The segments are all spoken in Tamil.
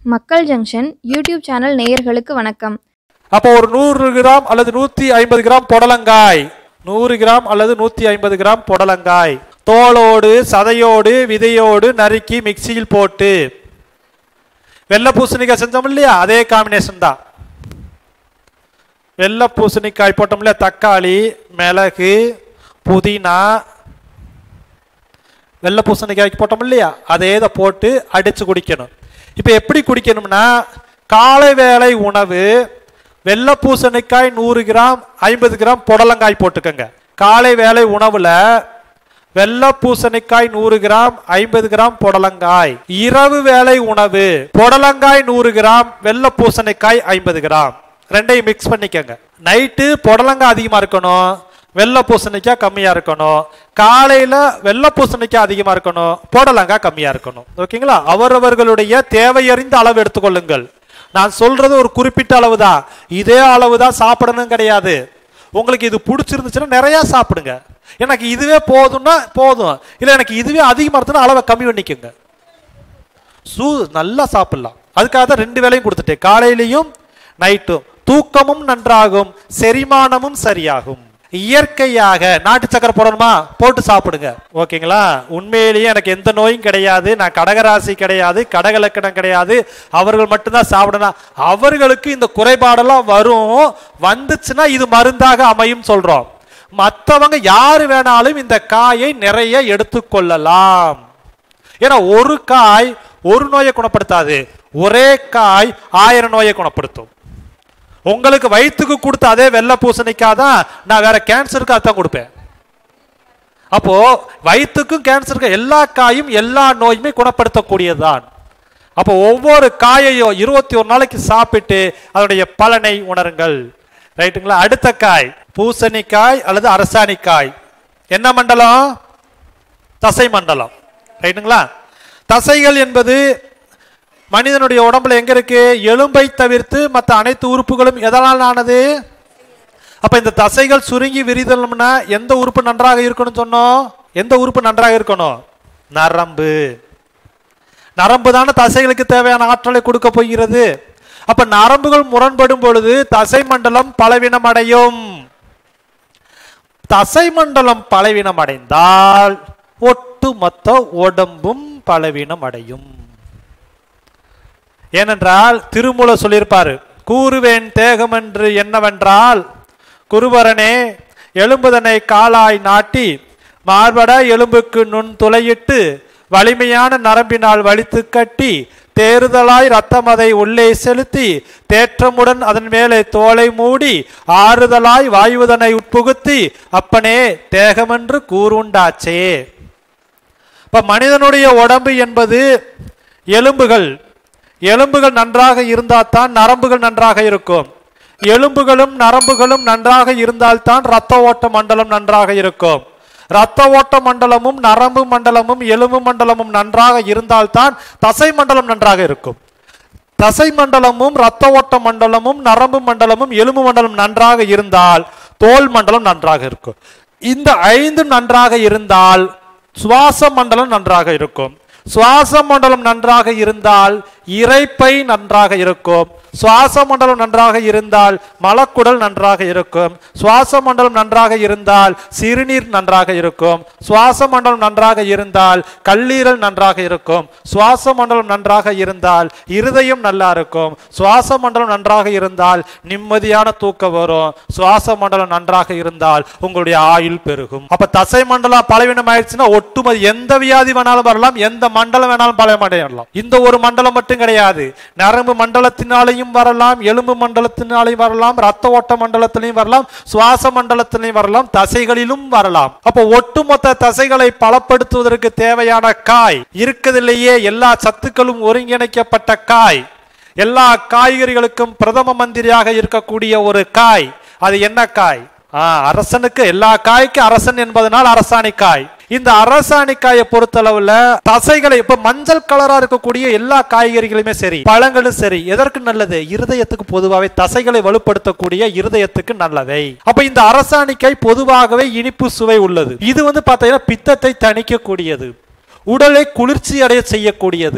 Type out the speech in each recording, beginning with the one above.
மக்கள் ஜங்ஷன் யூடியூப் சேனல் நேயர்களுக்கு வணக்கம் அப்போ ஒரு நூறு கிராம் அல்லது நூத்தி ஐம்பது கிராம் புடலங்காய் நூறு கிராம் அல்லது நூத்தி ஐம்பது கிராம் புடலங்காய் தோலோடு சதையோடு விதையோடு நறுக்கி மிக்சியில் போட்டு வெள்ளை பூசணிக்காய் செஞ்சோம் இல்லையா அதே காம்பினேஷன் தான் வெள்ளை பூசணிக்காய் போட்டோம் இல்லையா தக்காளி மிளகு புதினா வெள்ளை பூசணிக்காய்க்கு போட்டோம் இல்லையா அதே இதை போட்டு அடிச்சு குடிக்கணும் இப்போ எப்படி குடிக்கணும்னா காலை வேளை உணவு வெள்ளை பூசணிக்காய் நூறு கிராம் ஐம்பது கிராம் புடலங்காய் போட்டுக்கோங்க காலை வேளை உணவுல வெள்ளை பூசணிக்காய் நூறு கிராம் ஐம்பது கிராம் புடலங்காய் இரவு வேளை உணவு புடலங்காய் நூறு கிராம் வெள்ளை பூசணிக்காய் ஐம்பது கிராம் ரெண்டையும் மிக்ஸ் பண்ணிக்கோங்க நைட்டு புடலங்காய் அதிகமா இருக்கணும் வெள்ளை பூசணிக்காய் கம்மியா இருக்கணும் காலையில வெள்ளை பூசணிக்காய் அதிகமா இருக்கணும் புடலங்காய் கம்மியா இருக்கணும் ஓகேங்களா அவரவர்களுடைய தேவையறிந்த அளவு எடுத்துக்கொள்ளுங்கள் நான் சொல்றது ஒரு குறிப்பிட்ட அளவு தான் இதே அளவு தான் சாப்பிடணும் கிடையாது உங்களுக்கு இது பிடிச்சிருந்துச்சுன்னா நிறைய சாப்பிடுங்க எனக்கு இதுவே போதும்னா போதும் இல்லை எனக்கு இதுவே அதிகமாக இருந்துச்சுன்னா அளவை கம்மி பண்ணிக்கோங்க சூ நல்லா சாப்பிடலாம் அதுக்காக தான் ரெண்டு வேளையும் கொடுத்துட்டேன் காலையிலையும் நைட்டும் தூக்கமும் நன்றாகும் செரிமானமும் சரியாகும் இயற்கையாக நாட்டு சக்கரை போடணுமா போட்டு சாப்பிடுங்க ஓகேங்களா உண்மையிலேயே எனக்கு எந்த நோயும் கிடையாது நான் கடகராசி கிடையாது கடகலக்கணம் கிடையாது அவர்கள் மட்டும்தான் சாப்பிடணும் அவர்களுக்கு இந்த குறைபாடெல்லாம் வரும் வந்துச்சுன்னா இது மருந்தாக அமையும் சொல்றோம் மற்றவங்க யாரு வேணாலும் இந்த காயை நிறைய எடுத்துக்கொள்ளலாம் ஏன்னா ஒரு காய் ஒரு நோயை குணப்படுத்தாது ஒரே காய் ஆயிரம் நோயை குணப்படுத்தும் உங்களுக்கு வயிற்றுக்கு கொடுத்த அதே வெள்ளை பூசணிக்காய் தான் நான் வேற கேன்சருக்கு அதான் கொடுப்பேன் அப்போ வயிற்றுக்கும் கேன்சருக்கு எல்லா காயும் எல்லா நோயுமே குணப்படுத்தக்கூடியதுதான் அப்போ ஒவ்வொரு காயையும் இருபத்தி ஒரு நாளைக்கு சாப்பிட்டு அதனுடைய பலனை உணருங்கள் ரைட்டுங்களா அடுத்த காய் பூசணிக்காய் அல்லது அரசாணிக்காய் என்ன மண்டலம் தசை மண்டலம் ரைட்டுங்களா தசைகள் என்பது மனிதனுடைய உடம்புல எங்க இருக்கு எலும்பை தவிர்த்து மற்ற அனைத்து உறுப்புகளும் எதனால் ஆனது அப்ப இந்த தசைகள் சுருங்கி விரிதல்னா எந்த உறுப்பு நன்றாக இருக்கணும் சொன்னோம் எந்த உறுப்பு நன்றாக இருக்கணும் நரம்பு நரம்பு தானே தசைகளுக்கு தேவையான ஆற்றலை கொடுக்க போகிறது அப்ப நரம்புகள் முரண்படும் பொழுது தசை மண்டலம் பலவீனம் அடையும் தசை மண்டலம் பலவீனம் அடைந்தால் ஒட்டுமொத்த உடம்பும் பலவீனம் அடையும் ஏனென்றால் திருமூல சொல்லியிருப்பாரு கூறுவேன் தேகம் என்று என்னவென்றால் குருபரனே எலும்புதனை காலாய் நாட்டி மார்பட எலும்புக்கு நுண் துளையிட்டு வலிமையான நரம்பினால் வலித்து கட்டி தேறுதலாய் ரத்தம் அதை உள்ளே செலுத்தி தேற்றமுடன் அதன் மேலே தோலை மூடி ஆறுதலாய் வாயுதனை உட்புகுத்தி அப்பனே தேகமென்று கூறுண்டாச்சே இப்ப மனிதனுடைய உடம்பு என்பது எலும்புகள் எலும்புகள் நன்றாக இருந்தால் தான் நரம்புகள் நன்றாக இருக்கும் எலும்புகளும் நரம்புகளும் நன்றாக இருந்தால்தான் இரத்த ஓட்ட மண்டலம் நன்றாக இருக்கும் இரத்த ஓட்ட மண்டலமும் நரம்பு மண்டலமும் எலும்பு மண்டலமும் நன்றாக இருந்தால்தான் தசை மண்டலம் நன்றாக இருக்கும் தசை மண்டலமும் இரத்த ஓட்ட மண்டலமும் நரம்பு மண்டலமும் எலும்பு மண்டலம் நன்றாக இருந்தால் தோல் மண்டலம் நன்றாக இருக்கும் இந்த ஐந்து நன்றாக இருந்தால் சுவாச மண்டலம் நன்றாக இருக்கும் சுவாச மண்டலம் நன்றாக இருந்தால் இறைப்பை நன்றாக இருக்கும் சுவாச மண்டலம் நன்றாக இருந்தால் மலக்குடல் நன்றாக இருக்கும் சுவாச மண்டலம் நன்றாக இருந்தால் சிறுநீர் நன்றாக இருக்கும் சுவாச மண்டலம் நன்றாக இருந்தால் கல்லீரல் நன்றாக இருக்கும் சுவாச மண்டலம் நன்றாக இருந்தால் இருதயம் நல்லா இருக்கும் சுவாச மண்டலம் நன்றாக இருந்தால் நிம்மதியான தூக்கம் வரும் சுவாச மண்டலம் நன்றாக இருந்தால் உங்களுடைய ஆயுள் பெருகும் அப்ப தசை மண்டலம் பலவீனம் ஆயிடுச்சுன்னா ஒட்டுமொத்த எந்த வியாதி வேணாலும் வரலாம் எந்த மண்டலம் வேணாலும் பலவீனம் அடையலாம் இந்த ஒரு மண்டலம் மட்டும் கிடையாது நரம்பு மண்டலத்தினாலையும் வரலாம் எலும்பு மண்டலத்தினாலையும் வரலாம் ரத்த ஓட்ட மண்டலத்திலையும் வரலாம் சுவாச மண்டலத்திலையும் வரலாம் தசைகளிலும் வரலாம் அப்போ ஒட்டுமொத்த தசைகளை பலப்படுத்துவதற்கு தேவையான காய் இருக்கிறதுலேயே எல்லா சத்துக்களும் ஒருங்கிணைக்கப்பட்ட காய் எல்லா காய்கறிகளுக்கும் பிரதம மந்திரியாக இருக்கக்கூடிய ஒரு காய் அது என்ன காய் ஆ, அரசனுக்கு எல்லா காய்க்கும் அரசன் என்பதனால் அரசாணிக்காய் இந்த அரசாணிக்காயை பொறுத்தளவுல தசைகளை இப்ப மஞ்சள் கலரா இருக்கக்கூடிய எல்லா காய்கறிகளுமே சரி பழங்களும் சரி எதற்கு நல்லது இருதயத்துக்கு பொதுவாகவே தசைகளை வலுப்படுத்தக்கூடிய இருதயத்துக்கு நல்லவை அப்ப இந்த அரசாணிக்காய் பொதுவாகவே இனிப்பு சுவை உள்ளது இது வந்து பாத்தீங்கன்னா பித்தத்தை தணிக்கக்கூடியது உடலை குளிர்ச்சி அடைய செய்யக்கூடியது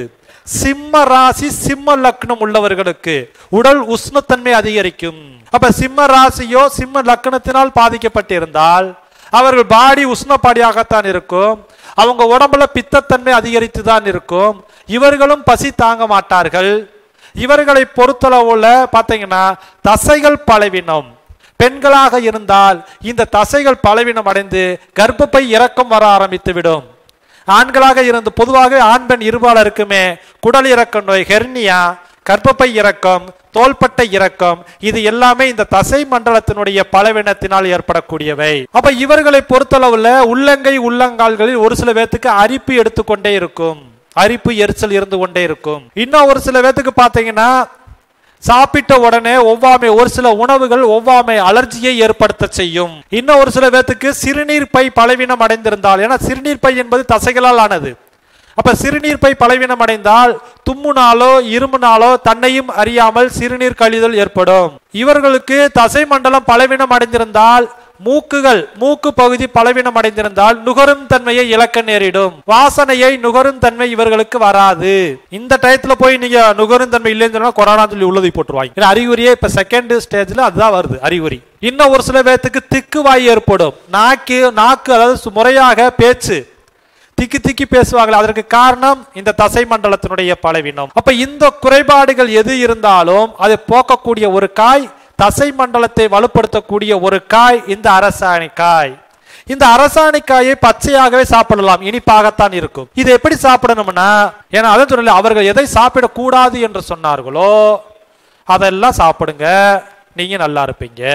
சிம்ம ராசி சிம்ம லக்னம் உள்ளவர்களுக்கு உடல் உஷ்ணத்தன்மை அதிகரிக்கும் அப்ப சிம்ம ராசியோ சிம்ம லக்னத்தினால் பாதிக்கப்பட்டிருந்தால் அவர்கள் பாடி உஷ்ணப்பாடியாகத்தான் இருக்கும் அவங்க உடம்புல பித்தத்தன்மை அதிகரித்து தான் இருக்கும் இவர்களும் பசி தாங்க மாட்டார்கள் இவர்களை பொறுத்தளவுல பார்த்தீங்கன்னா தசைகள் பலவீனம் பெண்களாக இருந்தால் இந்த தசைகள் பலவீனம் அடைந்து கர்ப்பப்பை இறக்கம் வர ஆரம்பித்து விடும் ஆண்களாக இருந்து பொதுவாக ஆண் பெண் இருபாலருக்குமே குடல் இறக்க நோய் ஹெர்னியா கர்ப்பப்பை இறக்கம் தோள்பட்டை இறக்கம் இது எல்லாமே இந்த தசை மண்டலத்தினுடைய பலவீனத்தினால் ஏற்படக்கூடியவை அப்ப இவர்களை பொறுத்தளவுல உள்ளங்கை உள்ளங்கால்களில் ஒரு சில பேத்துக்கு அரிப்பு எடுத்துக்கொண்டே இருக்கும் அரிப்பு எரிச்சல் இருந்து கொண்டே இருக்கும் இன்னும் ஒரு சில பேத்துக்கு பாத்தீங்கன்னா சாப்பிட்ட உடனே ஒவ்வாமை ஒரு சில உணவுகள் ஒவ்வாமை அலர்ஜியை ஏற்படுத்த செய்யும் இன்னும் ஒரு சில பேத்துக்கு சிறுநீர் பை பலவீனம் அடைந்திருந்தால் ஏன்னா சிறுநீர் பை என்பது தசைகளால் ஆனது அப்ப சிறுநீர் பை பலவீனம் அடைந்தால் தும்முனாலோ இருமுனாலோ தன்னையும் அறியாமல் சிறுநீர் கழிதல் ஏற்படும் இவர்களுக்கு தசை மண்டலம் பலவீனம் அடைந்திருந்தால் மூக்குகள் மூக்கு பகுதி பலவீனம் அடைந்திருந்தால் நுகரும் தன்மையை இழக்க நேரிடும் வாசனையை நுகரும் தன்மை இவர்களுக்கு வராது இந்த டயத்துல போய் நீங்க நுகரும் தன்மை இல்லைன்னு சொன்னா கொரோனா சொல்லி உள்ளதை போட்டுருவாங்க ஏன்னா அறிகுறியே இப்ப செகண்ட் ஸ்டேஜ்ல அதுதான் வருது அறிகுறி இன்னும் ஒரு சில பேர்த்துக்கு திக்கு வாய் ஏற்படும் நாக்கு நாக்கு அதாவது சு- முறையாக பேச்சு திக்கி திக்கி பேசுவார்கள் அதற்கு காரணம் இந்த தசை மண்டலத்தினுடைய பலவீனம் அப்ப இந்த குறைபாடுகள் எது இருந்தாலும் அதை போக்கக்கூடிய ஒரு காய் தசை மண்டலத்தை வலுப்படுத்தக்கூடிய ஒரு காய் இந்த அரசாணிக்காய் இந்த அரசாணிக்காயை பச்சையாகவே சாப்பிடலாம் இனிப்பாகத்தான் இருக்கும் இது எப்படி சாப்பிடணும்னா ஏன்னா அதான் சொல்லல அவர்கள் எதை சாப்பிடக்கூடாது என்று சொன்னார்களோ அதெல்லாம் சாப்பிடுங்க நீங்க நல்லா இருப்பீங்க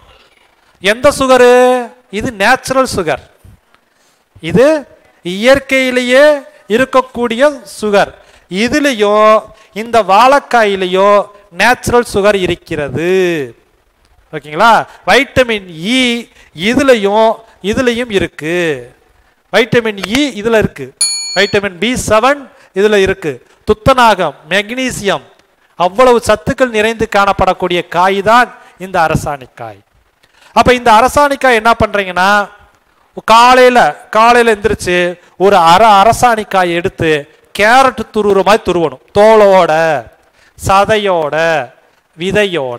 எந்த சுகரு இது நேச்சுரல் சுகர் இது இயற்கையிலேயே இருக்கக்கூடிய சுகர் இதுலயும் இந்த வாழைக்காயிலையும் நேச்சுரல் சுகர் இருக்கிறது ஓகேங்களா வைட்டமின் இ இதுலயும் இதுலயும் இருக்கு வைட்டமின் இ இதுல இருக்கு வைட்டமின் பி செவன் இதுல இருக்கு துத்தநாகம் மெக்னீசியம் அவ்வளவு சத்துக்கள் நிறைந்து காணப்படக்கூடிய காய் தான் இந்த அரசாணிக்காய் அப்ப இந்த அரசாணிக்காய் என்ன பண்றீங்கன்னா காலையில காலையில எந்திரிச்சு ஒரு அரை அரசாணிக்காய் எடுத்து கேரட் துருவுற மாதிரி துருவணும் தோலோட சதையோட விதையோட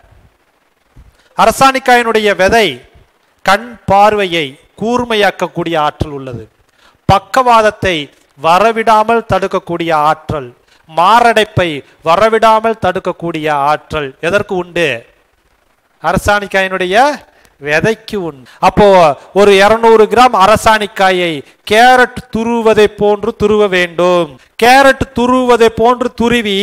அரசாணிக்காயினுடைய விதை கண் பார்வையை கூர்மையாக்கக்கூடிய ஆற்றல் உள்ளது பக்கவாதத்தை வரவிடாமல் தடுக்கக்கூடிய ஆற்றல் மாரடைப்பை வரவிடாமல் தடுக்கக்கூடிய ஆற்றல் எதற்கு உண்டு அரசாணிக்காயினுடைய விதைக்கு உண்டு அப்போ ஒரு 200 கிராம் அரசாணிக்காயை கேரட் துருவதை போன்று துருவ வேண்டும் கேரட் துருவதை போன்று துருவி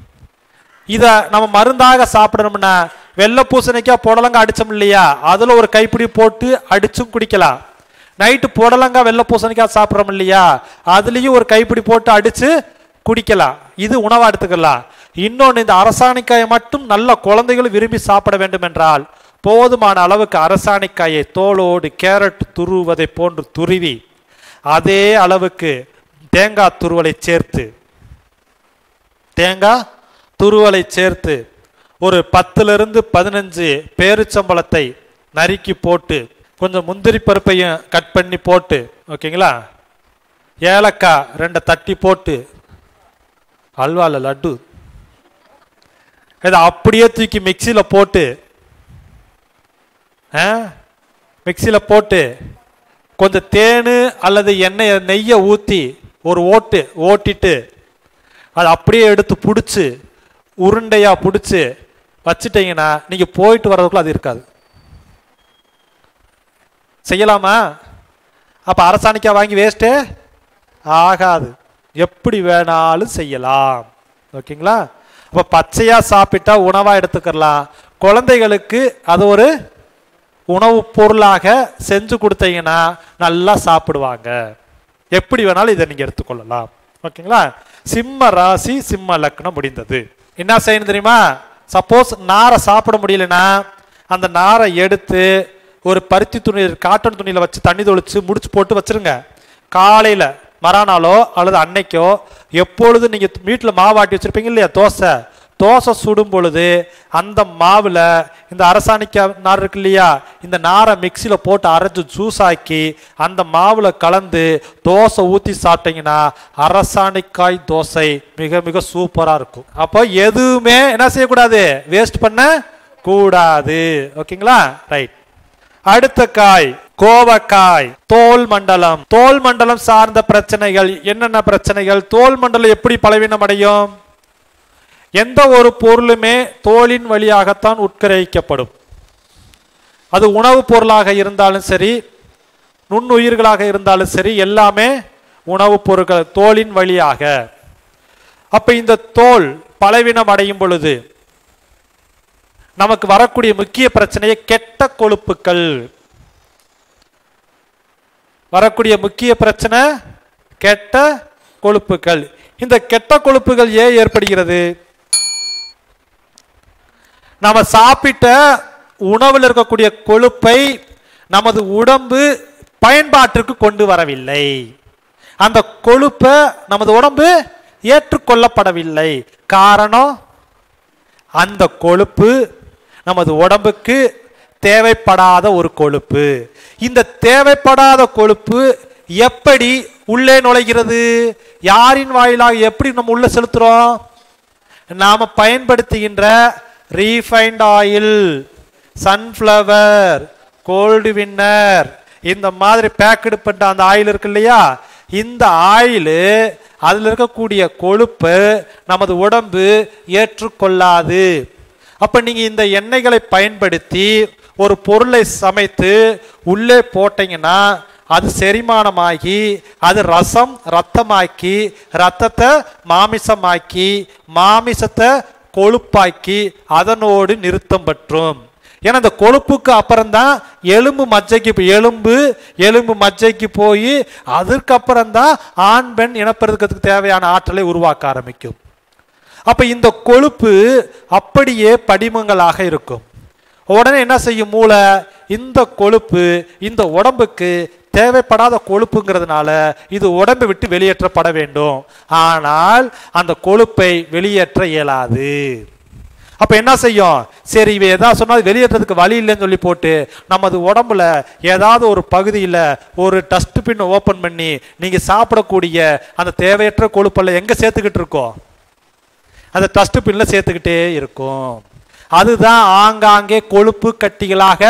இத நம்ம மருந்தாக சாப்பிடணும்னா வெள்ளை பூசணிக்காய் புடலங்காய் அடிச்சோம் இல்லையா அதுல ஒரு கைப்பிடி போட்டு அடிச்சும் குடிக்கலாம் நைட்டு புடலங்காய் வெள்ளை பூசணிக்காய் சாப்பிட்றோம் இல்லையா அதுலயும் ஒரு கைப்பிடி போட்டு அடிச்சு குடிக்கலாம் இது உணவா எடுத்துக்கலாம் இன்னொன்று இந்த அரசாணிக்காயை மட்டும் நல்ல குழந்தைகள் விரும்பி சாப்பிட வேண்டும் என்றால் போதுமான அளவுக்கு அரசாணிக்காயை தோலோடு கேரட் துருவதை போன்று துருவி அதே அளவுக்கு தேங்காய் துருவலை சேர்த்து தேங்காய் துருவலை சேர்த்து ஒரு பத்திலிருந்து பதினஞ்சு பேரிச்சம்பழத்தை நறுக்கி போட்டு கொஞ்சம் முந்திரி பருப்பையும் கட் பண்ணி போட்டு ஓகேங்களா ஏலக்காய் ரெண்டை தட்டி போட்டு அல்வால லட்டு இதை அப்படியே தூக்கி மிக்சியில் போட்டு மிக்சியில் போட்டு கொஞ்சம் தேன் அல்லது எண்ணெய் நெய்யை ஊற்றி ஒரு ஓட்டு ஓட்டிட்டு அதை அப்படியே எடுத்து பிடிச்சி உருண்டையாக பிடிச்சி வச்சுட்டீங்கன்னா நீங்கள் போயிட்டு வர்றதுக்குள்ள அது இருக்காது செய்யலாமா அப்போ அரசாணிக்காய் வாங்கி வேஸ்ட்டு ஆகாது எப்படி வேணாலும் செய்யலாம் ஓகேங்களா அப்போ பச்சையாக சாப்பிட்டா உணவாக எடுத்துக்கலாம் குழந்தைகளுக்கு அது ஒரு உணவுப் பொருளாக செஞ்சு கொடுத்தீங்கன்னா நல்லா சாப்பிடுவாங்க எப்படி வேணாலும் இதை நீங்கள் எடுத்துக்கொள்ளலாம் ஓகேங்களா சிம்ம ராசி சிம்ம லக்னம் முடிந்தது என்ன செய்யணும் தெரியுமா சப்போஸ் நாரை சாப்பிட முடியலன்னா அந்த நாரை எடுத்து ஒரு பருத்தி துணி காட்டன் துணியில் வச்சு தண்ணி தொளிச்சு முடிச்சு போட்டு வச்சிருங்க காலையில் மறானாலோ அல்லது அன்னைக்கோ எப்பொழுது நீங்கள் வீட்டில் மாவாட்டி வச்சிருப்பீங்க இல்லையா தோசை தோசை சுடும் பொழுது அந்த மாவில் இந்த அரசாணிக்காய் நார் இருக்கு இல்லையா இந்த நாரை மிக்சியில் போட்டு அரைச்சு ஜூஸ் ஆக்கி அந்த மாவில் கலந்து தோசை ஊற்றி சாப்பிட்டீங்கன்னா அரசாணிக்காய் தோசை மிக மிக சூப்பராக இருக்கும் அப்போ எதுவுமே என்ன செய்யக்கூடாது வேஸ்ட் பண்ண கூடாது ஓகேங்களா ரைட் அடுத்த காய் கோவக்காய் தோல் மண்டலம் தோல் மண்டலம் சார்ந்த பிரச்சனைகள் என்னென்ன பிரச்சனைகள் தோல் மண்டலம் எப்படி பலவீனம் அடையும் எந்த ஒரு பொருளுமே தோலின் வழியாகத்தான் உட்கிரகிக்கப்படும் அது உணவுப் பொருளாக இருந்தாலும் சரி நுண்ணுயிர்களாக இருந்தாலும் சரி எல்லாமே உணவுப் பொருட்கள் தோலின் வழியாக அப்ப இந்த தோல் பலவீனம் அடையும் பொழுது நமக்கு வரக்கூடிய முக்கிய பிரச்சனையை கெட்ட கொழுப்புக்கள் வரக்கூடிய முக்கிய பிரச்சனை கெட்ட கொழுப்புகள் இந்த கெட்ட கொழுப்புகள் ஏன் ஏற்படுகிறது நாம சாப்பிட்ட உணவில் இருக்கக்கூடிய கொழுப்பை நமது உடம்பு பயன்பாட்டிற்கு கொண்டு வரவில்லை அந்த கொழுப்பை நமது உடம்பு ஏற்றுக்கொள்ளப்படவில்லை காரணம் அந்த கொழுப்பு நமது உடம்புக்கு தேவைப்படாத ஒரு கொழுப்பு இந்த தேவைப்படாத கொழுப்பு எப்படி உள்ளே நுழைகிறது யாரின் வாயிலாக எப்படி நம்ம உள்ள செலுத்துறோம் நாம பயன்படுத்துகின்ற refined oil sunflower gold winner இந்த மாதிரி பேக்கெடு பண்ண அந்த ஆயில் இருக்கு இல்லையா இந்த ஆயில் அதில் இருக்கக்கூடிய கொழுப்பு நமது உடம்பு ஏற்றுக்கொள்ளாது அப்ப நீங்க இந்த எண்ணெய்களை பயன்படுத்தி ஒரு பொருளை சமைத்து உள்ளே போட்டீங்கன்னா அது செரிமானமாகி அது ரசம் ரத்தமாக்கி ரத்தத்தை மாமிசமாக்கி மாமிசத்தை கொழுப்பாக்கி அதனோடு நிறுத்தம் பற்றும் ஏன்னா இந்த கொழுப்புக்கு அப்புறம் தான் எலும்பு மஜ்ஜைக்கு போ- எலும்பு எலும்பு மஜ்ஜைக்கு போய் அதற்கப்புறம் தான் ஆண் பெண் இனப்பெருக்கத்துக்கு தேவையான ஆற்றலை உருவாக்க ஆரம்பிக்கும் அப்ப இந்த கொழுப்பு அப்படியே படிமங்களாக இருக்கும் உடனே என்ன செய்யும் மூளை இந்த கொழுப்பு இந்த உடம்புக்கு தேவைப்படாத கொழுப்புங்கிறதுனால இது உடம்பை விட்டு வெளியேற்றப்பட வேண்டும் ஆனால் அந்த கொழுப்பை வெளியேற்ற இயலாது அப்ப என்ன செய்யும் சரி இவ ஏதாவது சொன்னா வெளியேற்றதுக்கு வழி இல்லைன்னு சொல்லி போட்டு நமது உடம்புல ஏதாவது ஒரு பகுதியில் ஒரு டஸ்ட்பின் ஓபன் பண்ணி நீங்க சாப்பிடக்கூடிய அந்த தேவையற்ற கொழுப்பெல்லாம் எங்க சேர்த்துக்கிட்டு இருக்கோம் அந்த டஸ்ட்பின்ல சேர்த்துக்கிட்டே இருக்கும் அதுதான் ஆங்காங்கே கொழுப்பு கட்டிகளாக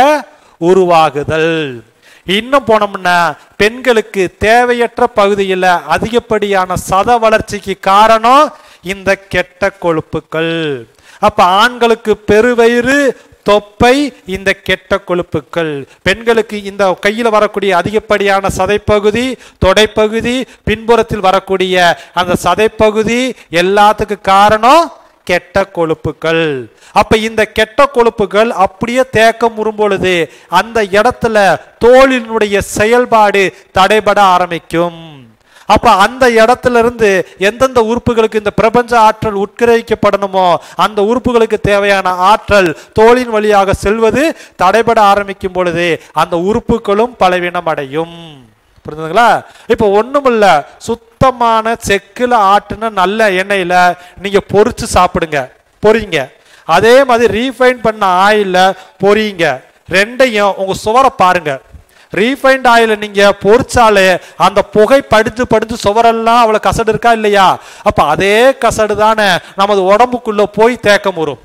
உருவாகுதல் இன்னும் போனோம்னா பெண்களுக்கு தேவையற்ற பகுதியில் அதிகப்படியான சத வளர்ச்சிக்கு காரணம் இந்த கெட்ட கொழுப்புக்கள் அப்ப ஆண்களுக்கு பெருவயிறு தொப்பை இந்த கெட்ட கொழுப்புக்கள் பெண்களுக்கு இந்த கையில வரக்கூடிய அதிகப்படியான சதைப்பகுதி தொடைப்பகுதி பின்புறத்தில் வரக்கூடிய அந்த சதைப்பகுதி எல்லாத்துக்கு காரணம் கெட்ட கொழுப்புகள் அப்ப இந்த கெட்ட கொழுப்புகள் அப்படியே தேக்கம் உறும்பொழுது அந்த இடத்துல தோலினுடைய செயல்பாடு தடைபட ஆரம்பிக்கும் அப்ப அந்த இடத்துல இருந்து எந்தெந்த உறுப்புகளுக்கு இந்த பிரபஞ்ச ஆற்றல் உட்கிரகிக்கப்படணுமோ அந்த உறுப்புகளுக்கு தேவையான ஆற்றல் தோலின் வழியாக செல்வது தடைபட ஆரம்பிக்கும் பொழுது அந்த உறுப்புகளும் பலவீனம் அடையும் புரிஞ்சுதுங்களா இப்போ ஒண்ணுமில்ல சுத்தமான செக்குல ஆட்டுன நல்ல எண்ணெயில நீங்க பொரிச்சு சாப்பிடுங்க பொரிங்க அதே மாதிரி ரீஃபைன் பண்ண ஆயில்ல பொரியுங்க ரெண்டையும் உங்க சுவரை பாருங்க ரீஃபைண்ட் ஆயில நீங்க பொரிச்சாலே அந்த புகை படிஞ்சு படிஞ்சு சுவரெல்லாம் அவ்வளவு கசடு இருக்கா இல்லையா அப்ப அதே கசடு தானே நமது உடம்புக்குள்ள போய் தேக்கம் வரும்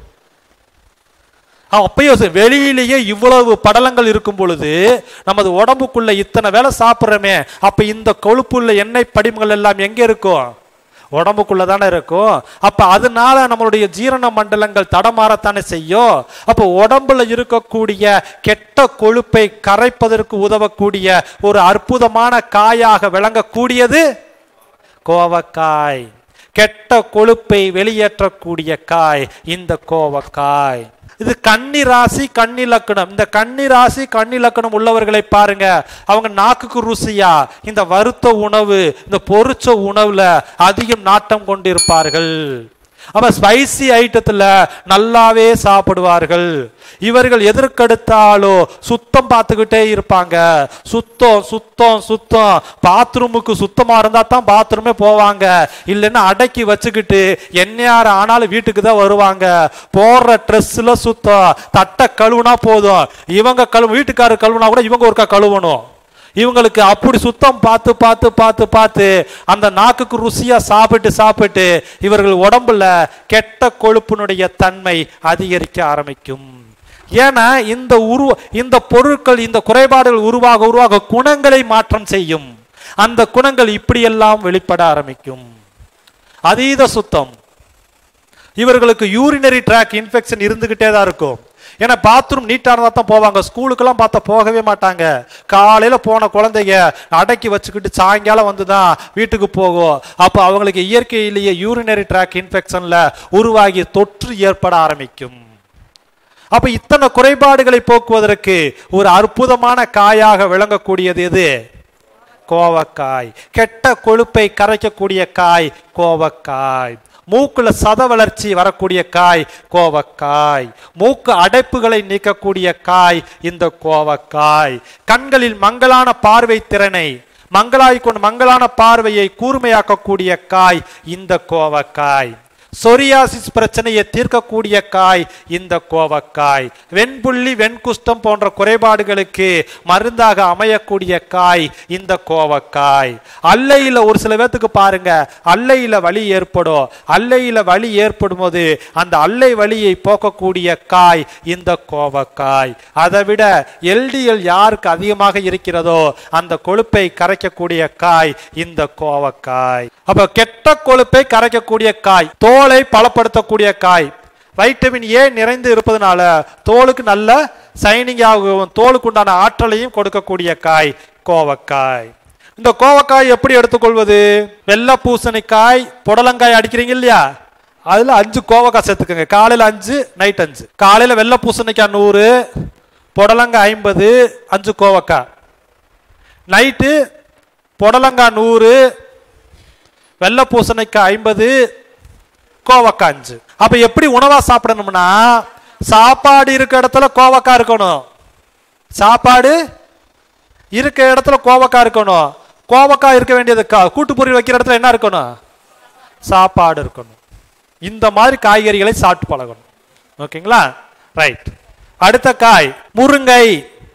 அப்பயும் சரி, வெளியிலேயே இவ்வளவு படலங்கள் இருக்கும் பொழுது நமது உடம்புக்குள்ள இத்தனை வேலை சாப்பிட்றோமே அப்ப இந்த கொழுப்புள்ள எண்ணெய் படிமங்கள் எல்லாம் எங்க இருக்கும் உடம்புக்குள்ள தானே இருக்கும் அப்ப அதனால நம்மளுடைய ஜீரண மண்டலங்கள் தடமாறத்தானே செய்யும் அப்ப உடம்புல இருக்கக்கூடிய கெட்ட கொழுப்பை கரைப்பதற்கு உதவக்கூடிய ஒரு அற்புதமான காயாக விளங்கக்கூடியது கோவக்காய் கெட்ட கொழுப்பை வெளியேற்றக்கூடிய காய் இந்த கோவக்காய் இது கன்னி ராசி கன்னி லக்கணம் இந்த கன்னி ராசி கன்னி லக்கணம் உள்ளவர்களை பாருங்க அவங்க நாக்குக்கு ருசியா இந்த வறுத்த உணவு இந்த பொரிச்ச உணவுல அதிகம் நாட்டம் கொண்டிருப்பார்கள் அப்ப ஸ்பைசி ஐட்டத்துல நல்லாவே சாப்பிடுவார்கள் இவர்கள் எதற்கெடுத்தாலோ சுத்தம் பார்த்துக்கிட்டே இருப்பாங்க சுத்தம் சுத்தம் சுத்தம் பாத்ரூமுக்கு சுத்தமா இருந்தா தான் பாத்ரூமே போவாங்க இல்லைன்னா அடக்கி வச்சுக்கிட்டு எந்நேர ஆனாலும் வீட்டுக்கு தான் வருவாங்க போடுற ட்ரெஸ்ல சுத்தம் தட்டை கழுவுனா போதும் இவங்க கழுவு வீட்டுக்காரர் கழுவுனா கூட இவங்க ஒருக்கா கழுவணும் இவங்களுக்கு அப்படி சுத்தம் பார்த்து பார்த்து பார்த்து பார்த்து அந்த நாக்குக்கு ருசியா சாப்பிட்டு சாப்பிட்டு இவர்கள் உடம்புல கெட்ட கொழுப்பினுடைய தன்மை அதிகரிக்க ஆரம்பிக்கும் ஏன்னா இந்த உருவ இந்த பொருட்கள் இந்த குறைபாடுகள் உருவாக உருவாக குணங்களை மாற்றம் செய்யும் அந்த குணங்கள் இப்படியெல்லாம் வெளிப்பட ஆரம்பிக்கும் அதீத சுத்தம் இவர்களுக்கு யூரினரி ட்ராக் இன்ஃபெக்ஷன் இருந்துகிட்டே தான் இருக்கும் ஏன்னா பாத்ரூம் நீட்டாக இருந்தால் தான் போவாங்க ஸ்கூலுக்கெல்லாம் பார்த்தா போகவே மாட்டாங்க காலையில் போன குழந்தைங்க அடக்கி வச்சுக்கிட்டு சாயங்காலம் வந்து தான் வீட்டுக்கு போகும் அப்போ அவங்களுக்கு இயற்கையிலேயே யூரினரி ட்ராக் இன்ஃபெக்ஷனில் உருவாகி தொற்று ஏற்பட ஆரம்பிக்கும் அப்ப இத்தனை குறைபாடுகளை போக்குவதற்கு ஒரு அற்புதமான காயாக விளங்கக்கூடியது எது கோவக்காய் கெட்ட கொழுப்பை கரைக்கக்கூடிய காய் கோவக்காய் மூக்குல சத வளர்ச்சி வரக்கூடிய காய் கோவக்காய் மூக்கு அடைப்புகளை நீக்கக்கூடிய காய் இந்த கோவக்காய் கண்களில் மங்கலான பார்வை திறனை மங்களாய் கொண்டு மங்கலான பார்வையை கூர்மையாக்கக்கூடிய காய் இந்த கோவக்காய் சொரியாசிஸ் பிரச்சனையை தீர்க்கக்கூடிய காய் இந்த கோவக்காய் வெண்புள்ளி வெண்குஷ்டம் போன்ற குறைபாடுகளுக்கு மருந்தாக அமையக்கூடிய காய் இந்த கோவக்காய் அல்லையில ஒரு சில பேர்த்துக்கு பாருங்க அல்லையில வலி ஏற்படும் அல்லையில வலி ஏற்படும் போது அந்த அல்லை வலியை போக்கக்கூடிய காய் இந்த கோவக்காய் அதை விட எல்டிஎல் யாருக்கு அதிகமாக இருக்கிறதோ அந்த கொழுப்பை கரைக்கக்கூடிய காய் இந்த கோவக்காய் அப்ப கெட்ட கொழுப்பை கரைக்கக்கூடிய காய் தோலை பலப்படுத்தக்கூடிய காய் வைட்டமின் ஏ நிறைந்து இருப்பதனால தோலுக்கு நல்ல சைனிங் ஆகும் தோலுக்கு உண்டான ஆற்றலையும் கொடுக்கக்கூடிய காய் கோவக்காய் இந்த கோவக்காய் எப்படி எடுத்துக்கொள்வது வெள்ளை பூசணிக்காய் புடலங்காய் அடிக்கிறீங்க இல்லையா அதுல அஞ்சு கோவக்காய் சேர்த்துக்கோங்க காலையில அஞ்சு நைட் அஞ்சு காலையில வெள்ளை பூசணிக்காய் நூறு புடலங்காய் ஐம்பது அஞ்சு கோவக்காய் நைட்டு புடலங்காய் நூறு வெள்ளை பூசணிக்காய் ஐம்பது கோவக்காய் அஞ்சு அப்ப எப்படி உணவா சாப்பிடணும்னா சாப்பாடு இருக்க இடத்துல கோவக்காய் இருக்கணும் சாப்பாடு இருக்க இடத்துல கோவக்காய் இருக்கணும் கோவக்காய் இருக்க வேண்டியது கா- கூட்டு பொரியல் வைக்கிற இடத்துல என்ன இருக்கணும் சாப்பாடு இருக்கணும் இந்த மாதிரி காய்கறிகளை சாப்பிட்டு பழகணும் ஓகேங்களா ரைட் அடுத்த காய் முருங்கை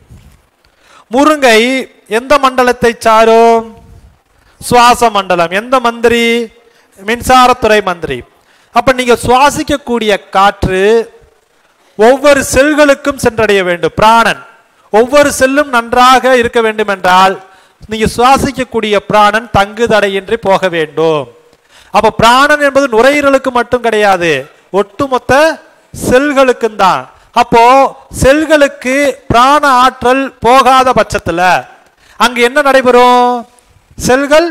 முருங்கை எந்த மண்டலத்தை சாரும் சுவாச மண்டலம் எந்த மந்திரி மின்சாரத்துறை மந்திரி அப்ப நீங்க சுவாசிக்கக்கூடிய காற்று ஒவ்வொரு செல்களுக்கும் சென்றடைய வேண்டும் பிராணன் ஒவ்வொரு செல்லும் நன்றாக இருக்க வேண்டும் என்றால் நீங்க சுவாசிக்கக்கூடிய பிராணன் தங்கு தடையின்றி போக வேண்டும் அப்ப பிராணன் என்பது நுரையீரலுக்கு மட்டும் கிடையாது ஒட்டுமொத்த செல்களுக்கும் தான் அப்போ செல்களுக்கு பிராண ஆற்றல் போகாத பட்சத்துல அங்க என்ன நடைபெறும் செல்கள்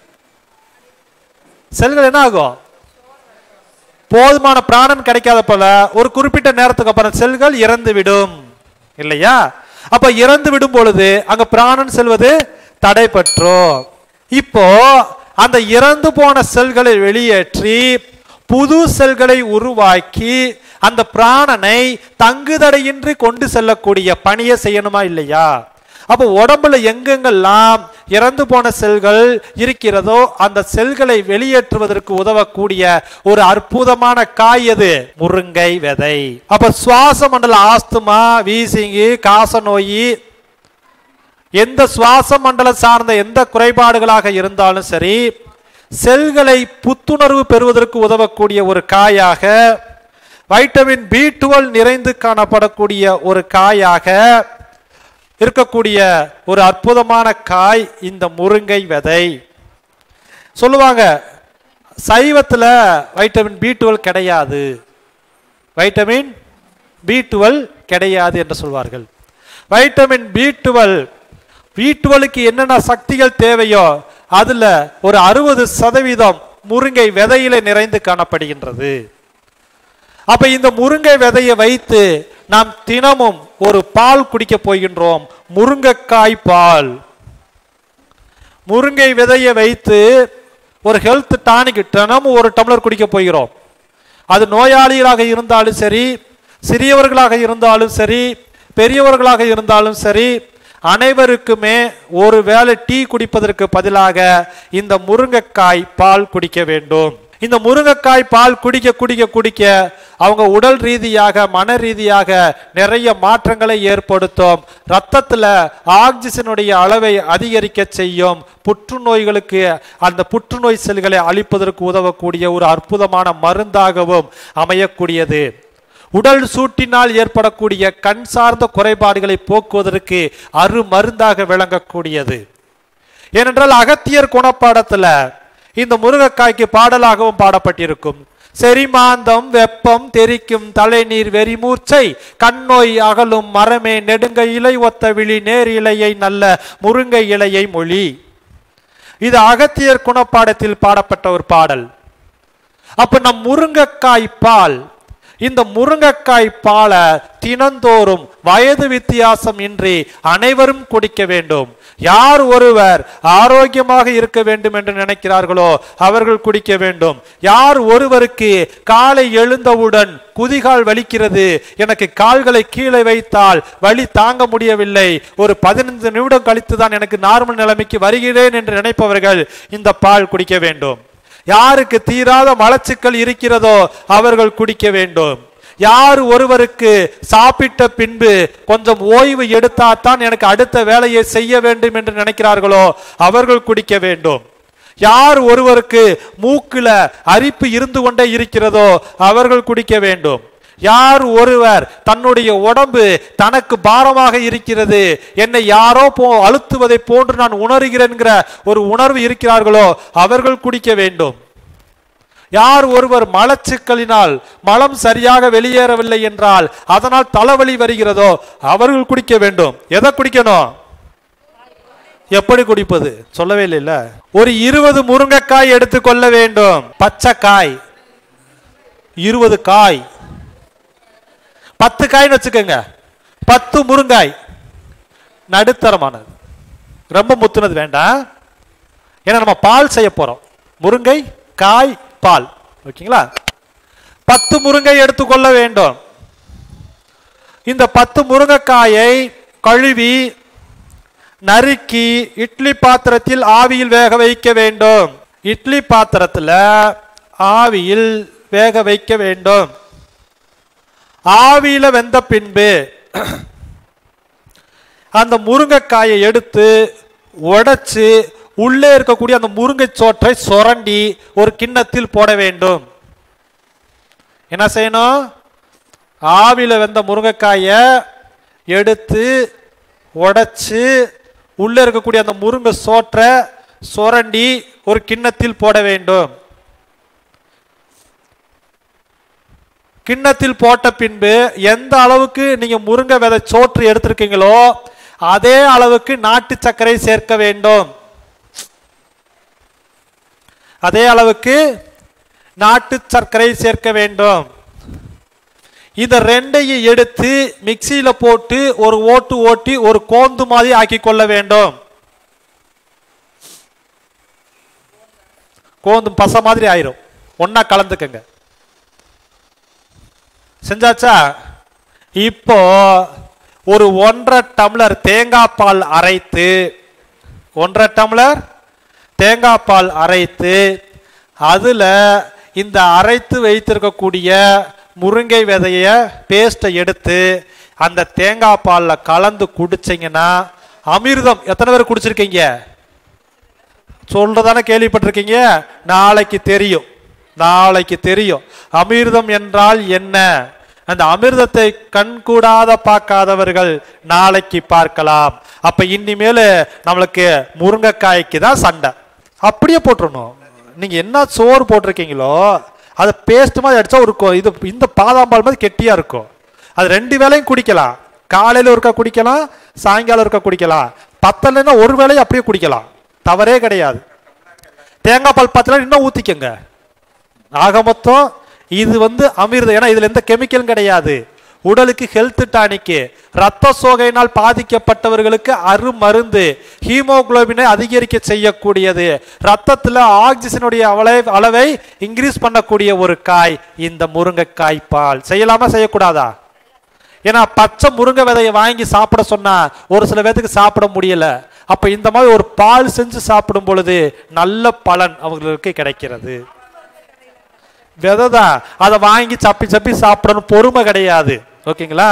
செல்கள் என்ன ஆகும் போதுமான பிராணன் கிடைக்காத போல ஒரு குறிப்பிட்ட நேரத்துக்கு அப்புறம் செல்கள் இறந்து விடும் இல்லையா அப்ப இறந்து விடும் பொழுது அங்க பிராணன் செல்வது தடைபற்றும் இப்போ அந்த இறந்து போன செல்களை வெளியேற்றி புது செல்களை உருவாக்கி அந்த பிராணனை தங்குதடையின்றி கொண்டு செல்லக்கூடிய பணியை செய்யணுமா இல்லையா அப்போ உடம்புல எங்கெங்கெல்லாம் இறந்து போன செல்கள் இருக்கிறதோ அந்த செல்களை வெளியேற்றுவதற்கு உதவக்கூடிய ஒரு அற்புதமான காய் எது முருங்கை விதை அப்ப சுவாச மண்டல ஆஸ்துமா வீசிங்கு காச நோய் எந்த சுவாச மண்டலம் சார்ந்த எந்த குறைபாடுகளாக இருந்தாலும் சரி செல்களை புத்துணர்வு பெறுவதற்கு உதவக்கூடிய ஒரு காயாக வைட்டமின் பி டுவெல் நிறைந்து காணப்படக்கூடிய ஒரு காயாக இருக்கக்கூடிய ஒரு அற்புதமான காய் இந்த முருங்கை விதை சொல்லுவாங்க சைவத்தில் வைட்டமின் பி டுவெல் கிடையாது வைட்டமின் பி டுவெல் கிடையாது என்று சொல்வார்கள் வைட்டமின் பி டுவெல் பி டுவெலுக்கு என்னென்ன சக்திகள் தேவையோ அதுல ஒரு அறுபது சதவீதம் முருங்கை விதையில நிறைந்து காணப்படுகின்றது அப்ப இந்த முருங்கை விதையை வைத்து நாம் தினமும் ஒரு பால் குடிக்க போகின்றோம் முருங்கைக்காய் பால் முருங்கை விதையை வைத்து ஒரு ஹெல்த் டானிக் தினமும் ஒரு டம்ளர் குடிக்க போகிறோம் அது நோயாளிகளாக இருந்தாலும் சரி சிறியவர்களாக இருந்தாலும் சரி பெரியவர்களாக இருந்தாலும் சரி அனைவருக்குமே ஒரு வேளை டீ குடிப்பதற்கு பதிலாக இந்த முருங்கைக்காய் பால் குடிக்க வேண்டும் இந்த முருங்கைக்காய் பால் குடிக்க குடிக்க குடிக்க அவங்க உடல் ரீதியாக மன ரீதியாக நிறைய மாற்றங்களை ஏற்படுத்தும் ரத்தத்துல ஆக்சிஜனுடைய அளவை அதிகரிக்க செய்யும் புற்றுநோய்களுக்கு அந்த புற்றுநோய் செல்களை அழிப்பதற்கு உதவக்கூடிய ஒரு அற்புதமான மருந்தாகவும் அமையக்கூடியது உடல் சூட்டினால் ஏற்படக்கூடிய கண் சார்ந்த குறைபாடுகளை போக்குவதற்கு அரு மருந்தாக விளங்கக்கூடியது ஏனென்றால் அகத்தியர் குணப்பாடத்துல இந்த முருங்கைக்காய்க்கு பாடலாகவும் பாடப்பட்டிருக்கும் செரிமாந்தம் வெப்பம் தெரிக்கும் தலைநீர் வெறிமூர்ச்சை கண்ணோய் அகலும் மரமே நெடுங்க இலை ஒத்த விழி நேர் இலையை நல்ல முருங்கை இலையை மொழி இது அகத்தியர் குணப்பாடத்தில் பாடப்பட்ட ஒரு பாடல் அப்ப நம் முருங்கைக்காய் பால் இந்த முருங்கைக்காய் பாலை தினந்தோறும் வயது வித்தியாசம் இன்றி அனைவரும் குடிக்க வேண்டும் யார் ஒருவர் ஆரோக்கியமாக இருக்க வேண்டும் என்று நினைக்கிறார்களோ அவர்கள் குடிக்க வேண்டும் யார் ஒருவருக்கு காலை எழுந்தவுடன் குதிகால் வலிக்கிறது எனக்கு கால்களை கீழே வைத்தால் வலி தாங்க முடியவில்லை ஒரு பதினைந்து நிமிடம் கழித்து தான் எனக்கு நார்மல் நிலைமைக்கு வருகிறேன் என்று நினைப்பவர்கள் இந்த பால் குடிக்க வேண்டும் யாருக்கு தீராத மலச்சிக்கல் இருக்கிறதோ அவர்கள் குடிக்க வேண்டும் யார் ஒருவருக்கு சாப்பிட்ட பின்பு கொஞ்சம் ஓய்வு எடுத்தாதான் எனக்கு அடுத்த வேலையை செய்ய வேண்டும் என்று நினைக்கிறார்களோ அவர்கள் குடிக்க வேண்டும் யார் ஒருவருக்கு மூக்குல அரிப்பு இருந்து கொண்டே இருக்கிறதோ அவர்கள் குடிக்க வேண்டும் யார் ஒருவர் தன்னுடைய உடம்பு தனக்கு பாரமாக இருக்கிறது என்னை யாரோ போ அழுத்துவதை போன்று நான் உணர்கிறேன்கிற ஒரு உணர்வு இருக்கிறார்களோ அவர்கள் குடிக்க வேண்டும் யார் ஒருவர் மலச்சிக்கலினால் மலம் சரியாக வெளியேறவில்லை என்றால் அதனால் தலைவலி வருகிறதோ அவர்கள் குடிக்க வேண்டும் எதை குடிக்கணும் எப்படி குடிப்பது சொல்லவே இல்லைல்ல ஒரு இருபது முருங்கைக்காய் எடுத்துக்கொள்ள வேண்டும் பச்சை காய் இருபது காய் பத்து காய்னு வச்சுக்கோங்க பத்து முருங்காய் நடுத்தரமானது ரொம்ப முத்துனது வேண்டாம் ஏன்னா நம்ம பால் செய்ய போறோம் முருங்கை காய் பால் ஓகேங்களா பத்து முருங்கை எடுத்துக்கொள்ள வேண்டும் இந்த பத்து முருங்கைக்காயை கழுவி நறுக்கி இட்லி பாத்திரத்தில் ஆவியில் வேக வைக்க வேண்டும் இட்லி பாத்திரத்தில் ஆவியில் வேக வைக்க வேண்டும் ஆவியில வெந்த பின்பு அந்த முருங்கைக்காயை எடுத்து உடைச்சு உள்ளே இருக்கக்கூடிய அந்த முருங்கை சோற்றை சுரண்டி ஒரு கிண்ணத்தில் போட வேண்டும் என்ன செய்யணும் ஆவியில வெந்த முருங்கைக்காயை எடுத்து உடைச்சு உள்ளே இருக்கக்கூடிய அந்த முருங்கை சோற்றை சுரண்டி ஒரு கிண்ணத்தில் போட வேண்டும் கிண்ணத்தில் போட்ட பின்பு எந்த அளவுக்கு நீங்க முருங்கை விதை சோற்று எடுத்திருக்கீங்களோ அதே அளவுக்கு நாட்டு சர்க்கரை சேர்க்க வேண்டும் அதே அளவுக்கு நாட்டு சர்க்கரை சேர்க்க வேண்டும் இந்த ரெண்டையும் எடுத்து மிக்சியில போட்டு ஒரு ஓட்டு ஓட்டி ஒரு கோந்து மாதிரி ஆக்கி கொள்ள வேண்டும் கோந்து பசை மாதிரி ஆயிரும் ஒண்ணா கலந்துக்கங்க செஞ்சாச்சா இப்போ ஒரு ஒன்றரை டம்ளர் தேங்காய் பால் அரைத்து ஒன்றரை டம்ளர் தேங்காய் பால் அரைத்து அதுல இந்த அரைத்து வைத்திருக்கக்கூடிய முருங்கை விதைய பேஸ்ட்டை எடுத்து அந்த தேங்காய் பாலில் கலந்து குடிச்சீங்கன்னா அமிர்தம் எத்தனை பேர் குடிச்சிருக்கீங்க சொல்றதானே கேள்விப்பட்டிருக்கீங்க நாளைக்கு தெரியும் நாளைக்கு தெரியும் அமிர்தம் என்றால் என்ன அந்த அமிர்தத்தை கண்கூடாத பார்க்காதவர்கள் நாளைக்கு பார்க்கலாம் அப்ப இனிமேல் நம்மளுக்கு முருங்கைக்காய்க்கு தான் சண்டை அப்படியே போட்டுறணும் நீங்க என்ன சோறு போட்டிருக்கீங்களோ அதை பேஸ்ட் மாதிரி அடிச்சா ஒரு கொ- இது இந்த பாதாம் பால் மாதிரி கெட்டியா இருக்கும் அது ரெண்டு வேளையும் குடிக்கலாம் காலையில ஒருக்கா குடிக்கலாம் சாயங்காலம் ஒருக்கா குடிக்கலாம் பத்தலைன்னா ஒரு வேளையும் அப்படியே குடிக்கலாம் தவறே கிடையாது தேங்காய் பால் பத்தல இன்னும் ஊத்திக்கங்க ஆக மொத்தம் இது வந்து அமிர்தம் ஏன்னா இதுல எந்த கெமிக்கலும் கிடையாது உடலுக்கு ஹெல்த் டானிக்கு ரத்த சோகையினால் பாதிக்கப்பட்டவர்களுக்கு அருமருந்து ஹீமோகுளோபினை அதிகரிக்க செய்யக்கூடியது ரத்தத்தில் ஆக்சிஜனுடைய அளவை அளவை இன்க்ரீஸ் பண்ணக்கூடிய ஒரு காய் இந்த முருங்கைக்காய் பால் செய்யலாமா செய்யக்கூடாதா ஏன்னா பச்சை முருங்கை விதையை வாங்கி சாப்பிட சொன்னா ஒரு சில பேத்துக்கு சாப்பிட முடியல அப்ப இந்த மாதிரி ஒரு பால் செஞ்சு சாப்பிடும் பொழுது நல்ல பலன் அவங்களுக்கு கிடைக்கிறது விதை தான் அதை வாங்கி சப்பி சப்பி சாப்பிடணும் பொறுமை கிடையாது ஓகேங்களா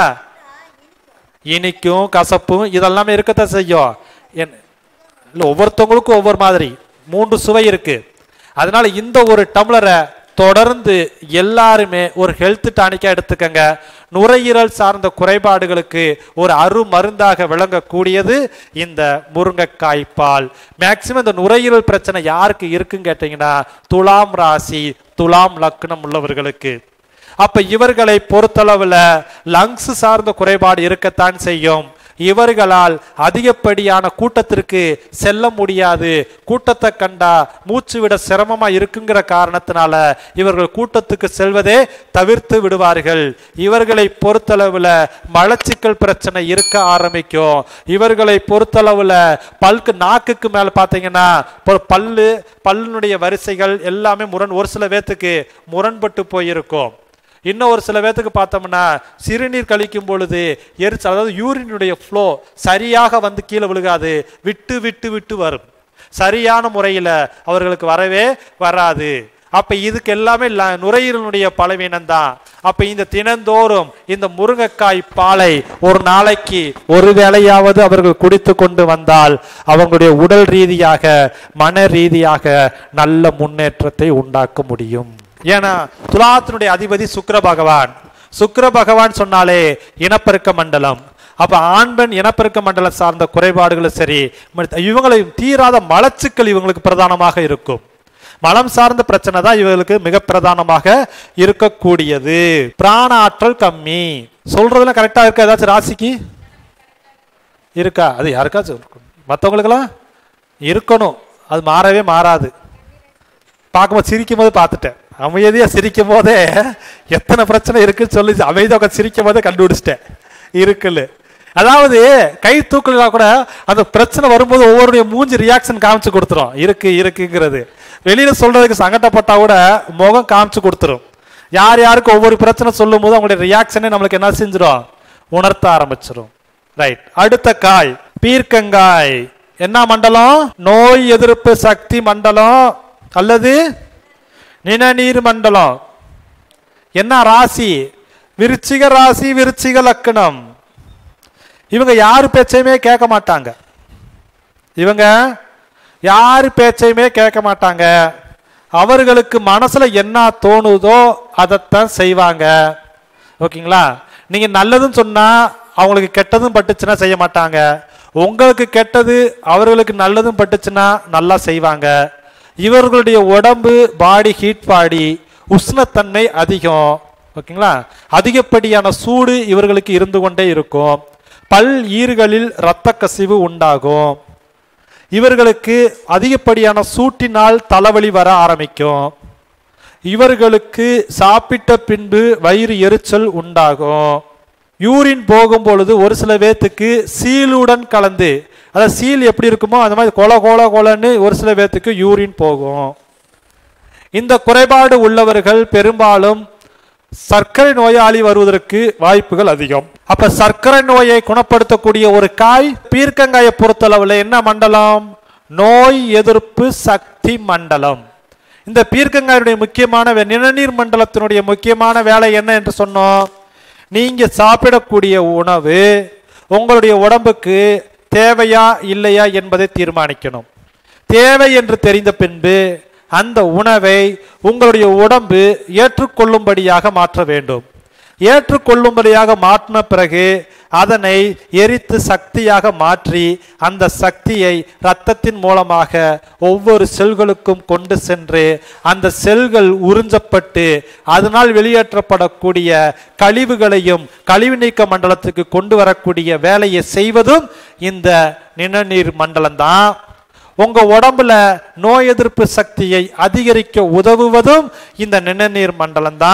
இனிக்கும் கசப்பும் இதெல்லாமே இருக்கத்தான் செய்யும் என் இல்லை ஒவ்வொருத்தவங்களுக்கும் ஒவ்வொரு மாதிரி மூன்று சுவை இருக்கு அதனால இந்த ஒரு டம்ளரை தொடர்ந்து எல்லாருமே ஒரு ஹெல்த் டானிக்கா எடுத்துக்கங்க நுரையீரல் சார்ந்த குறைபாடுகளுக்கு ஒரு அருமருந்தாக விளங்கக்கூடியது இந்த முருங்கைக்காய் பால் மேக்சிமம் இந்த நுரையீரல் பிரச்சனை யாருக்கு இருக்குன்னு கேட்டீங்கன்னா துலாம் ராசி துலாம் லக்னம் உள்ளவர்களுக்கு அப்ப இவர்களை பொறுத்தளவுல லங்ஸ் சார்ந்த குறைபாடு இருக்கத்தான் செய்யும் இவர்களால் அதிகப்படியான கூட்டத்திற்கு செல்ல முடியாது கூட்டத்தை கண்டா மூச்சு விட சிரமமா இருக்குங்கிற காரணத்தினால இவர்கள் கூட்டத்துக்கு செல்வதே தவிர்த்து விடுவார்கள் இவர்களை பொறுத்தளவுல மலச்சிக்கல் பிரச்சனை இருக்க ஆரம்பிக்கும் இவர்களை பொறுத்தளவுல பல்க்கு நாக்குக்கு மேல பாத்தீங்கன்னா இப்போ பல்லு பல்லுனுடைய வரிசைகள் எல்லாமே முரண் ஒரு சில பேத்துக்கு முரண்பட்டு போயிருக்கும் இன்னும் ஒரு சில பேத்துக்கு பார்த்தோம்னா சிறுநீர் கழிக்கும் பொழுது எரிச்சல் அதாவது யூரினுடைய ஃப்ளோ சரியாக வந்து கீழே விழுகாது விட்டு விட்டு விட்டு வரும் சரியான முறையில் அவர்களுக்கு வரவே வராது அப்ப இதுக்கு எல்லாமே ல- நுரையீரலுடைய பலவீனம் தான் அப்ப இந்த தினந்தோறும் இந்த முருங்கைக்காய் பாலை ஒரு நாளைக்கு ஒரு வேளையாவது அவர்கள் குடித்து கொண்டு வந்தால் அவங்களுடைய உடல் ரீதியாக மன ரீதியாக நல்ல முன்னேற்றத்தை உண்டாக்க முடியும் ஏன்னா துலாத்தினுடைய அதிபதி சுக்கிர பகவான் சுக்கிர பகவான் சொன்னாலே இனப்பெருக்க மண்டலம் அப்ப ஆண் பெண் இனப்பெருக்க மண்டலம் சார்ந்த குறைபாடுகளும் சரி மற்ற- இவங்களை தீராத மலச்சுக்கள் இவங்களுக்கு பிரதானமாக இருக்கும் மலம் சார்ந்த பிரச்சனை தான் இவங்களுக்கு மிக பிரதானமாக இருக்கக்கூடியது பிராண ஆற்றல் கம்மி சொல்றதுல கரெக்டா இருக்கா ஏதாச்சும் ராசிக்கு இருக்கா அது யாருக்காச்சும் இருக்கும் மற்றவங்களுக்கெல்லாம் இருக்கணும் அது மாறவே மாறாது பார்க்கும்போது சிரிக்கும் போது பார்த்துட்டேன் அமைதியா சிரிக்கும் போதே எத்தனை பிரச்சனை இருக்குன்னு சொல்லி அமைதியாக உட்காந்து சிரிக்கும் போதே கண்டுபிடிச்சிட்டேன் இருக்குல்ல அதாவது கை தூக்கலா கூட அந்த பிரச்சனை வரும்போது ஒவ்வொருடைய மூஞ்சி ரியாக்ஷன் காமிச்சு கொடுத்துரும் இருக்கு இருக்குங்கிறது வெளியில சொல்றதுக்கு சங்கடப்பட்டா கூட முகம் காமிச்சு கொடுத்துரும் யார் யாருக்கு ஒவ்வொரு பிரச்சனை சொல்லும் போது அவங்களுடைய ரியாக்ஷனே நம்மளுக்கு என்ன செஞ்சிடும் உணர்த்த ஆரம்பிச்சிடும் ரைட் அடுத்த காய் பீர்க்கங்காய் என்ன மண்டலம் நோய் எதிர்ப்பு சக்தி மண்டலம் அல்லது நிணநீர் மண்டலம் என்ன ராசி விருச்சிக ராசி விருச்சிக லக்கணம் இவங்க யார் பேச்சையுமே கேட்க மாட்டாங்க இவங்க யார் பேச்சையுமே கேட்க மாட்டாங்க அவர்களுக்கு மனசுல என்ன தோணுதோ அதைத்தான் செய்வாங்க ஓகேங்களா நீங்க நல்லதுன்னு சொன்னா அவங்களுக்கு கெட்டதும் பட்டுச்சுன்னா செய்ய மாட்டாங்க உங்களுக்கு கெட்டது அவர்களுக்கு நல்லதும் பட்டுச்சுன்னா நல்லா செய்வாங்க இவர்களுடைய உடம்பு பாடி ஹீட் பாடி உஷ்ணத்தன்மை அதிகம் ஓகேங்களா அதிகப்படியான சூடு இவர்களுக்கு இருந்து கொண்டே இருக்கும் பல் ஈறுகளில் இரத்த கசிவு உண்டாகும் இவர்களுக்கு அதிகப்படியான சூட்டினால் தலைவலி வர ஆரம்பிக்கும் இவர்களுக்கு சாப்பிட்ட பின்பு வயிறு எரிச்சல் உண்டாகும் யூரின் போகும் பொழுது ஒரு சில பேத்துக்கு சீலுடன் கலந்து அதாவது சீல் எப்படி இருக்குமோ அந்த மாதிரி கொல கொல கொலன்னு ஒரு சில பேத்துக்கு யூரின் போகும் இந்த குறைபாடு உள்ளவர்கள் பெரும்பாலும் சர்க்கரை நோயாளி வருவதற்கு வாய்ப்புகள் அதிகம் அப்ப சர்க்கரை நோயை குணப்படுத்தக்கூடிய ஒரு காய் பீர்க்கங்காயை பொறுத்தளவுல என்ன மண்டலம் நோய் எதிர்ப்பு சக்தி மண்டலம் இந்த பீர்க்கங்காயுடைய முக்கியமான வே- நிணநீர் மண்டலத்தினுடைய முக்கியமான வேலை என்ன என்று சொன்னோம் நீங்க சாப்பிடக்கூடிய உணவு உங்களுடைய உடம்புக்கு தேவையா இல்லையா என்பதை தீர்மானிக்கணும் தேவை என்று தெரிந்த பின்பு அந்த உணவை உங்களுடைய உடம்பு ஏற்றுக்கொள்ளும்படியாக மாற்ற வேண்டும் ஏற்றுக்கொள்ளும்படியாக மாற்றின பிறகு அதனை எரித்து சக்தியாக மாற்றி அந்த சக்தியை இரத்தத்தின் மூலமாக ஒவ்வொரு செல்களுக்கும் கொண்டு சென்று அந்த செல்கள் உறிஞ்சப்பட்டு அதனால் வெளியேற்றப்படக்கூடிய கழிவுகளையும் கழிவு நீக்க மண்டலத்துக்கு கொண்டு வரக்கூடிய வேலையை செய்வதும் இந்த நிணநீர் மண்டலம்தான் உங்க உடம்புல நோய் எதிர்ப்பு சக்தியை அதிகரிக்க உதவுவதும் இந்த நிணநீர் மண்டலம் தான்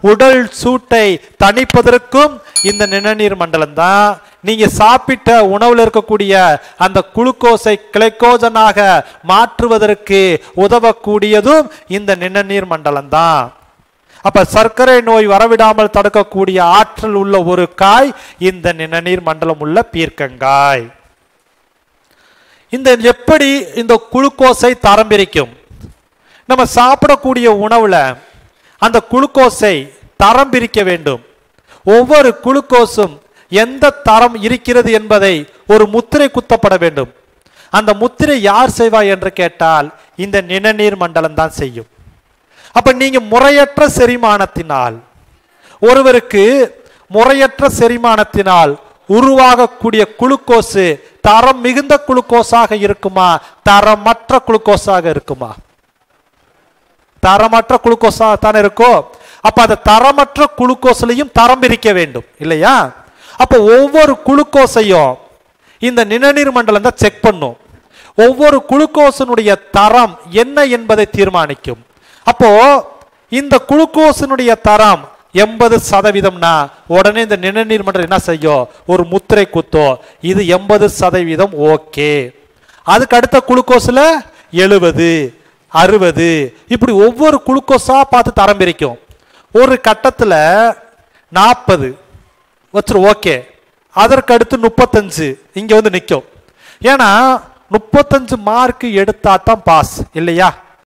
உடல் சூட்டை தணிப்பதற்கும் இந்த நிணநீர் மண்டலம் தான் நீங்க சாப்பிட்ட உணவுல இருக்கக்கூடிய அந்த குளுக்கோஸை கிளைக்கோஜனாக மாற்றுவதற்கு உதவக்கூடியதும் இந்த நிணநீர் மண்டலம் தான் அப்ப சர்க்கரை நோய் வரவிடாமல் தடுக்கக்கூடிய ஆற்றல் உள்ள ஒரு காய் இந்த நிணநீர் மண்டலம் உள்ள பீர்க்கங்காய் இந்த எப்படி இந்த குளுக்கோஸை தரம் பிரிக்கும் நம்ம சாப்பிடக்கூடிய உணவுல அந்த குளுக்கோஸை தரம் பிரிக்க வேண்டும் ஒவ்வொரு குளுக்கோஸும் எந்த தரம் இருக்கிறது என்பதை ஒரு முத்திரை குத்தப்பட வேண்டும் அந்த முத்திரை யார் செய்வா என்று கேட்டால் இந்த நிணநீர் மண்டலம் தான் செய்யும் அப்ப நீங்க முறையற்ற செரிமானத்தினால் ஒருவருக்கு முறையற்ற செரிமானத்தினால் உருவாகக்கூடிய குளுக்கோஸ் தரம் மிகுந்த குளுக்கோஸாக இருக்குமா தரமற்ற குளுக்கோஸாக இருக்குமா தரமற்ற குளுக்கோஸாக தானே இருக்கோ அப்ப அந்த தரமற்ற குளுக்கோஸ்லையும் தரம் பிரிக்க வேண்டும் இல்லையா அப்ப ஒவ்வொரு குளுக்கோஸையும் இந்த நிணநீர் மண்டலம் தான் செக் பண்ணும் ஒவ்வொரு குளுக்கோஸினுடைய தரம் என்ன என்பதை தீர்மானிக்கும் அப்போ இந்த குளுக்கோஸினுடைய தரம் எண்பது சதவீதம்னா உடனே இந்த நிணநீர் மண்டலம் என்ன செய்யும் ஒரு முத்திரை குத்தோ இது எண்பது சதவீதம் ஓகே அதுக்கு அடுத்த குளுக்கோஸ்ல எழுபது அறுபது இப்படி ஒவ்வொரு குளுக்கோஸா பார்த்து தரம் பிரிக்கும் ஒரு கட்டத்தில் நாற்பது வச்சிரு ஓகே அதற்கு அடுத்து முப்பத்தஞ்சு இங்க வந்து நிற்கும் ஏன்னா முப்பத்தஞ்சு மார்க் எடுத்தா தான் பாஸ் இல்லையா